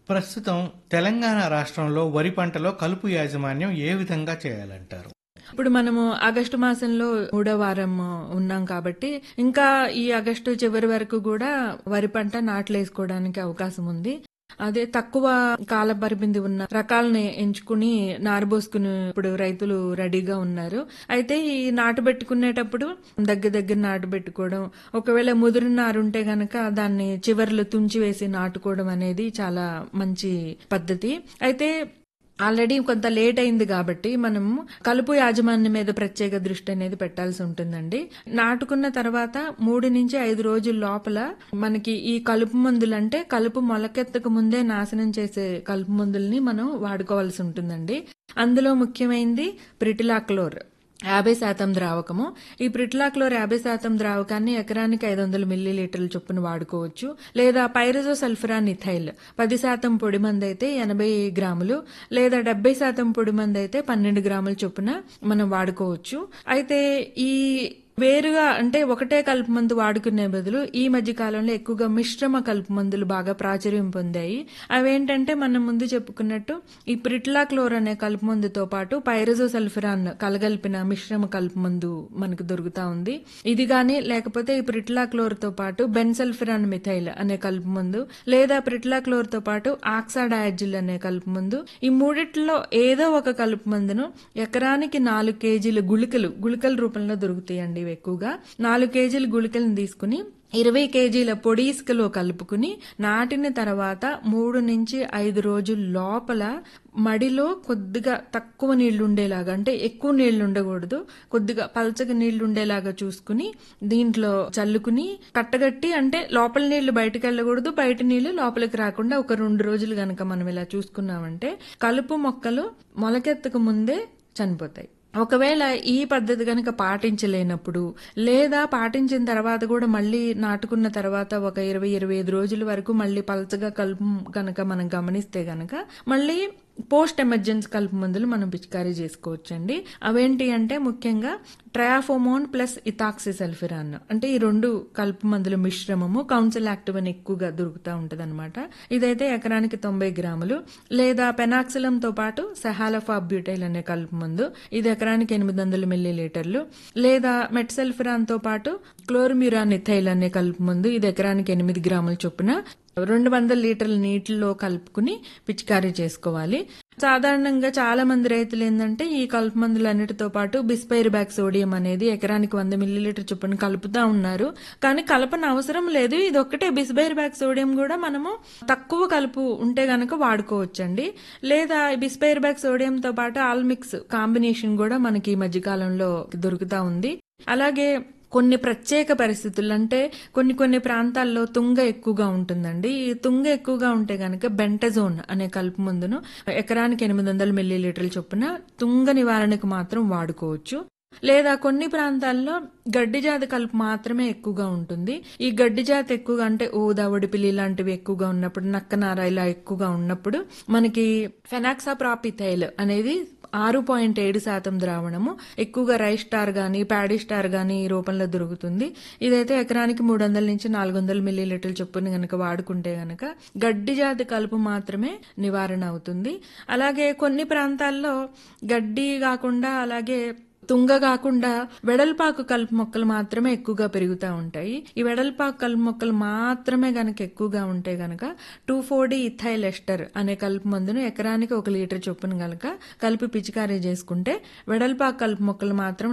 ప్రస్తుతం తెలంగాణ రాష్ట్రంలో వరి పంటలో కలుపు యాజమాన్యం ఏ విధంగా చేయాలంటారు ఇప్పుడు మనము ఆగస్టు మాసంలో మూడో వారం ఉన్నాం కాబట్టి ఇంకా ఈ ఆగస్టు చివరి వరకు కూడా వరి పంట నాట్లు వేసుకోవడానికి అవకాశం ఉంది అదే తక్కువ కాల పరిమితి ఉన్న రకాలని ఎంచుకుని నారబోసుకుని ఇప్పుడు రైతులు రెడీగా ఉన్నారు అయితే ఈ నాటు పెట్టుకునేటప్పుడు దగ్గర దగ్గర నాటు పెట్టుకోవడం ఒకవేళ ముదిరిన నారు ఉంటే గనక దాన్ని చివర్లు తుంచి వేసి నాటుకోవడం అనేది చాలా మంచి పద్ధతి అయితే ఆల్రెడీ కొంత లేట్ అయింది కాబట్టి మనం కలుపు యాజమాన్యం మీద ప్రత్యేక దృష్టి అనేది పెట్టాల్సి ఉంటుందండి నాటుకున్న తర్వాత మూడు నుంచి ఐదు రోజుల లోపల మనకి ఈ కలుపు మందులు అంటే కలుపు మొలకెత్తక ముందే నాశనం చేసే కలుపు మందుల్ని మనం వాడుకోవాల్సి ఉంటుందండి అందులో ముఖ్యమైనది ప్రిటిలాక్లోర్ యాభై శాతం ద్రావకము ఈ ప్రిట్లాక్లోర్ యాభై శాతం ద్రావకాన్ని ఎకరానికి ఐదు వందల మిల్లీలీటర్ల చొప్పున వాడుకోవచ్చు లేదా పైరజో సల్ఫరాన్ ఇథైల్ పది శాతం పొడి మంది అయితే ఎనభై గ్రాములు లేదా డెబ్బై శాతం పొడి మంది అయితే పన్నెండు గ్రాముల చొప్పున మనం వాడుకోవచ్చు అయితే ఈ వేరుగా అంటే ఒకటే కలుపు మందు వాడుకునే బదులు ఈ మధ్య కాలంలో ఎక్కువగా మిశ్రమ కలుపు మందులు బాగా ప్రాచుర్యం పొందాయి అవేంటంటే మనం ముందు చెప్పుకున్నట్టు ఈ ప్రిట్లాక్లోర్ అనే కలుపు మందుతో పాటు పైరజో సల్ఫరాన్ కలగలిపిన మిశ్రమ కలుపు మందు మనకు దొరుకుతా ఉంది ఇది గాని లేకపోతే ఈ ప్రిట్లాక్లోర్ తో పాటు బెన్సల్ఫరాన్ మిథైల్ అనే కలుపు మందు లేదా ప్రిట్లాక్లోర్ తో పాటు ఆక్సాడయాజిల్ అనే కలుపు మందు ఈ మూడిట్లో ఏదో ఒక కలుపు మందును ఎకరానికి నాలుగు కేజీల గుళికలు గుళికల రూపంలో దొరుకుతాయండి ఇవి ఎక్కువగా నాలుగు కేజీల గుళికలను తీసుకుని ఇరవై కేజీల పొడి ఇసుకలో కలుపుకుని నాటిన తర్వాత మూడు నుంచి ఐదు రోజుల లోపల మడిలో కొద్దిగా తక్కువ నీళ్లు ఉండేలాగా అంటే ఎక్కువ నీళ్లు ఉండకూడదు కొద్దిగా పలచగా నీళ్లు ఉండేలాగా చూసుకుని దీంట్లో చల్లుకుని కట్టగట్టి అంటే లోపల నీళ్లు బయటకు వెళ్ళకూడదు బయట నీళ్లు లోపలికి రాకుండా ఒక రెండు రోజులు గనక మనం ఇలా చూసుకున్నామంటే కలుపు మొక్కలు మొలకెత్తక ముందే చనిపోతాయి ఒకవేళ ఈ పద్ధతి కనుక పాటించలేనప్పుడు లేదా పాటించిన తర్వాత కూడా మళ్ళీ నాటుకున్న తర్వాత ఒక ఇరవై ఇరవై ఐదు రోజుల వరకు మళ్ళీ పలచగా కలుపు కనుక మనం గమనిస్తే గనక మళ్ళీ పోస్ట్ ఎమర్జెన్సీ కలుపు మందులు మనం పిచికారీ చేసుకోవచ్చండి అవేంటి అంటే ముఖ్యంగా ట్రయాఫోమోన్ ప్లస్ ఇథాక్సిసల్ఫిరాన్ అంటే ఈ రెండు కలుపు మందుల మిశ్రమము కౌన్సిల్ యాక్టివ్ అని ఎక్కువగా దొరుకుతూ ఉంటది అనమాట ఇదైతే ఎకరానికి తొంభై గ్రాములు లేదా పెనాక్సిలం తో పాటు సెహాలఫాబ్యూటైల్ అనే కలుపు మందు ఇది ఎకరానికి ఎనిమిది వందల మిల్లీ లీటర్లు లేదా మెట్సల్ఫిరాన్ తో పాటు క్లోర్మ్యూరాన్ ఇథైల్ అనే కలుపు మందు ఇది ఎకరానికి ఎనిమిది గ్రాముల చొప్పున రెండు వందల లీటర్ల నీటిలో కలుపుకుని పిచికారీ చేసుకోవాలి సాధారణంగా చాలా మంది రైతులు ఏంటంటే ఈ కలుపు మందులన్నిటితో పాటు బిస్పైర్ బ్యాక్ సోడియం అనేది ఎకరానికి వంద మిల్లీలీటర్ చొప్పున కలుపుతా ఉన్నారు కానీ కలపన అవసరం లేదు ఇది ఒక్కటే బిస్బైర్ బ్యాక్ సోడియం కూడా మనము తక్కువ కలుపు ఉంటే గనక వాడుకోవచ్చండి లేదా బిస్పైర్ బ్యాక్ సోడియంతో పాటు ఆల్మిక్స్ కాంబినేషన్ కూడా మనకి ఈ మధ్యకాలంలో దొరుకుతా ఉంది అలాగే కొన్ని ప్రత్యేక పరిస్థితులు అంటే కొన్ని కొన్ని ప్రాంతాల్లో తుంగ ఎక్కువగా ఉంటుందండి ఈ తుంగ ఎక్కువగా ఉంటే గనక బెంటజోన్ అనే కలుపు మందును ఎకరానికి ఎనిమిది వందల మిల్లీలీటర్ల చొప్పున తుంగ నివారణకు మాత్రం వాడుకోవచ్చు లేదా కొన్ని ప్రాంతాల్లో గడ్డి జాతి కలుపు మాత్రమే ఎక్కువగా ఉంటుంది ఈ గడ్డి జాతి ఎక్కువగా అంటే ఊదా ఒడిపిలి లాంటివి ఎక్కువగా ఉన్నప్పుడు నక్కనార ఇలా ఎక్కువగా ఉన్నప్పుడు మనకి ఫెనాక్సాప్రాపిథైల్ అనేది ఆరు పాయింట్ ఏడు శాతం ద్రావణము ఎక్కువగా రైస్ స్టార్ గానీ ప్యాడీ స్టార్ గానీ ఈ రూపంలో దొరుకుతుంది ఇదైతే ఎకరానికి మూడు వందల నుంచి నాలుగు వందల మిల్లీలీటర్ల చొప్పున గనక వాడుకుంటే గనక గడ్డి జాతి కలుపు మాత్రమే నివారణ అవుతుంది అలాగే కొన్ని ప్రాంతాల్లో గడ్డి కాకుండా అలాగే తుంగ కాకుండా వెడల్పాకు కలుపు మొక్కలు మాత్రమే ఎక్కువగా పెరుగుతూ ఉంటాయి ఈ వెడల్పాకు కలుపు మొక్కలు మాత్రమే గనక ఎక్కువగా ఉంటే గనక two four D ethyl ester అనే కలుపు మందును ఎకరానికి ఒక లీటర్ చొప్పున గనక కలిపి పిచికారీ చేసుకుంటే వెడల్పాకు కలుపు మొక్కలు మాత్రం